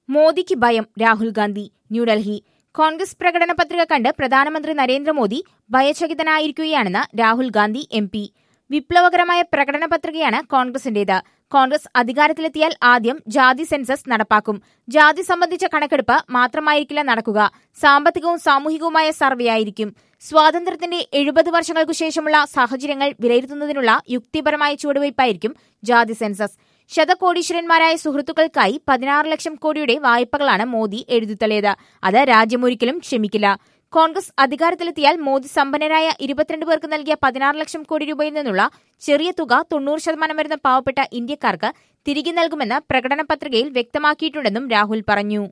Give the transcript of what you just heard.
മോദിക്ക് ഭയം രാഹുൽ ഗാന്ധി ന്യൂഡൽഹി കോൺഗ്രസ് പ്രകടന പത്രിക കണ്ട് പ്രധാനമന്ത്രി നരേന്ദ്രമോദി ഭയചകിതനായിരിക്കുകയാണെന്ന് രാഹുൽ ഗാന്ധി എം പി വിപ്ലവകരമായ പ്രകടന പത്രികയാണ് കോൺഗ്രസിന്റേത് കോൺഗ്രസ് അധികാരത്തിലെത്തിയാൽ ആദ്യം ജാതി സെൻസസ് നടപ്പാക്കും ജാതി സംബന്ധിച്ച കണക്കെടുപ്പ് മാത്രമായിരിക്കില്ല നടക്കുക സാമ്പത്തികവും സാമൂഹികവുമായ സർവേയായിരിക്കും സ്വാതന്ത്ര്യത്തിന്റെ എഴുപത് വർഷങ്ങൾക്കു ശേഷമുള്ള സാഹചര്യങ്ങൾ വിലയിരുത്തുന്നതിനുള്ള യുക്തിപരമായ ചുവടുവയ്പായിരിക്കും ജാതി സെൻസസ് ശതകോടീശ്വരന്മാരായ സുഹൃത്തുക്കൾക്കായി പതിനാറ് ലക്ഷം കോടിയുടെ വായ്പകളാണ് മോദി എഴുതിത്തള്ളിയത് അത് രാജ്യമൊരിക്കലും ക്ഷമിക്കില്ല കോൺഗ്രസ് അധികാരത്തിലെത്തിയാൽ മോദി സമ്പന്നരായ ഇരുപത്തിരണ്ട് പേർക്ക് നൽകിയ പതിനാറ് ലക്ഷം കോടി രൂപയിൽ നിന്നുള്ള ചെറിയ തുക തൊണ്ണൂറ് ശതമാനം വരുന്ന പാവപ്പെട്ട ഇന്ത്യക്കാർക്ക് തിരികെ നൽകുമെന്ന് പ്രകടന പത്രികയിൽ വ്യക്തമാക്കിയിട്ടുണ്ടെന്നും രാഹുൽ പറഞ്ഞു